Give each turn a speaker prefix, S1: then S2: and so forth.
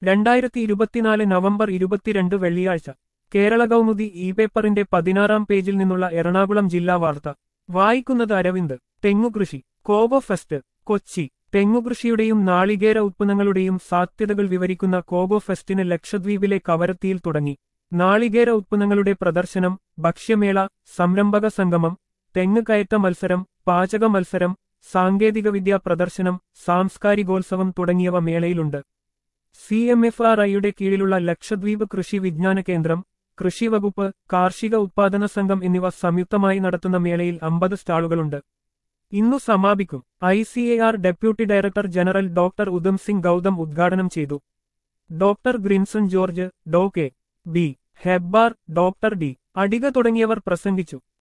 S1: രണ്ടായിരത്തി ഇരുപത്തിനാല് നവംബർ ഇരുപത്തിരണ്ട് വെള്ളിയാഴ്ച കേരള കൗമുദി ഇ പേപ്പറിന്റെ പതിനാറാം പേജിൽ നിന്നുള്ള എറണാകുളം ജില്ലാ വാർത്ത വായിക്കുന്നത് അരവിന്ദ് തെങ്ങുകൃഷി കോബോ ഫെസ്റ്റ് കൊച്ചി തെങ്ങുകൃഷിയുടെയും നാളികേര ഉത്പന്നങ്ങളുടെയും സാധ്യതകൾ വിവരിക്കുന്ന കോബോ ഫെസ്റ്റിന് ലക്ഷദ്വീപിലെ കവരത്തിയിൽ തുടങ്ങി നാളികേര ഉത്പന്നങ്ങളുടെ പ്രദർശനം ഭക്ഷ്യമേള സംരംഭക സംഗമം തെങ്ങ് കയറ്റ മത്സരം പാചക മത്സരം സാങ്കേതികവിദ്യാ പ്രദർശനം സാംസ്കാരികോത്സവം തുടങ്ങിയവ മേളയിലുണ്ട് സി എം എഫ് ആർ ഐയുടെ കീഴിലുള്ള ലക്ഷദ്വീപ് കൃഷി വിജ്ഞാന കേന്ദ്രം കൃഷി വകുപ്പ് കാർഷിക ഉത്പാദന സംഘം എന്നിവ സംയുക്തമായി നടത്തുന്ന മേളയിൽ അമ്പത് സ്റ്റാളുകളുണ്ട് ഇന്നു സമാപിക്കും I C A R deputy director general doctor Udham Singh Gautam ഉദ്ഘാടനം ചെയ്തു doctor Grinson George Dr K B Hebbar doctor D Adiga തുടങ്ങിയവർ പ്രസംഗിച്ചു